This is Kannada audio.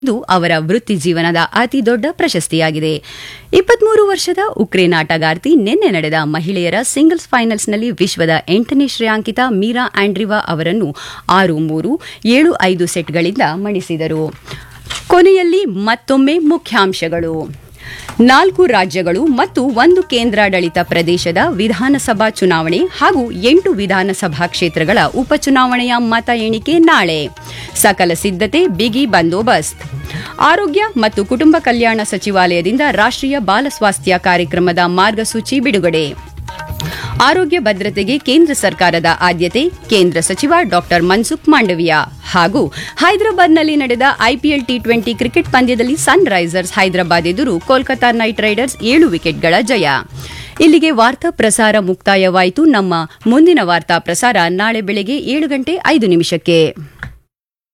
ಇದು ಅವರ ವೃತ್ತಿ ಜೀವನದ ಅತಿ ದೊಡ್ಡ ಪ್ರಶಸ್ತಿಯಾಗಿದೆ ಇಪ್ಪತ್ಮೂರು ವರ್ಷದ ಉಕ್ರೇನ್ ಆಟಗಾರ್ತಿ ನಿನ್ನೆ ನಡೆದ ಮಹಿಳೆಯರ ಸಿಂಗಲ್ಸ್ ಫೈನಲ್ಸ್ನಲ್ಲಿ ವಿಶ್ವದ ಎಂಟನೇ ಶ್ರೇಯಾಂಕಿತ ಮೀರಾ ಆಂಡ್ರಿವಾ ಅವರನ್ನು ಆರು ಮೂರು ಏಳು ಐದು ಸೆಟ್ಗಳಿಂದ ಮಣಿಸಿದರು ಕೊನೆಯಲ್ಲಿ ಮತ್ತೊಮ್ಮೆ ಮುಖ್ಯಾಂಶಗಳು ನಾಲ್ಕು ರಾಜ್ಯಗಳು ಮತ್ತು ಒಂದು ಕೇಂದ್ರಾಡಳಿತ ಪ್ರದೇಶದ ವಿಧಾನಸಭಾ ಚುನಾವಣೆ ಹಾಗೂ ಎಂಟು ವಿಧಾನಸಭಾ ಕ್ಷೇತ್ರಗಳ ಉಪಚುನಾವಣೆಯ ಮತ ಎಣಿಕೆ ನಾಳೆ ಸಕಲ ಸಿದ್ಧತೆ ಬಿಗಿ ಬಂದೋಬಸ್ತ್ ಆರೋಗ್ಯ ಮತ್ತು ಕುಟುಂಬ ಕಲ್ಯಾಣ ಸಚಿವಾಲಯದಿಂದ ರಾಷ್ಟ್ರೀಯ ಬಾಲ ಸ್ವಾಸ್ಥ್ಯ ಕಾರ್ಯಕ್ರಮದ ಮಾರ್ಗಸೂಚಿ ಬಿಡುಗಡೆ ಆರೋಗ್ಯ ಭದ್ರತೆಗೆ ಕೇಂದ್ರ ಸರ್ಕಾರದ ಆದ್ಯತೆ ಕೇಂದ್ರ ಸಚಿವ ಡಾಕ್ಟರ್ ಮನ್ಸುಖ್ ಮಾಂಡವಿಯಾ ಹಾಗೂ ಹೈದರಾಬಾದ್ನಲ್ಲಿ ನಡೆದ ಐಪಿಎಲ್ ಟಿ ಟ್ವೆಂಟಿ ಕ್ರಿಕೆಟ್ ಪಂದ್ಯದಲ್ಲಿ ಸನ್ ರೈಸರ್ಸ್ ಹೈದರಾಬಾದ್ ಎದುರು ಕೋಲ್ಕತಾ ನೈಟ್ ರೈಡರ್ಸ್ ಏಳು ವಿಕೆಟ್ಗಳ ಜಯ ಇಲ್ಲಿಗೆ ವಾರ್ತಾ ಪ್ರಸಾರ ಮುಕ್ತಾಯವಾಯಿತು ನಮ್ಮ ಮುಂದಿನ ವಾರ್ತಾ ಪ್ರಸಾರ ನಾಳೆ ಬೆಳಗ್ಗೆ ಏಳು ಗಂಟೆ ಐದು ನಿಮಿಷಕ್ಕೆ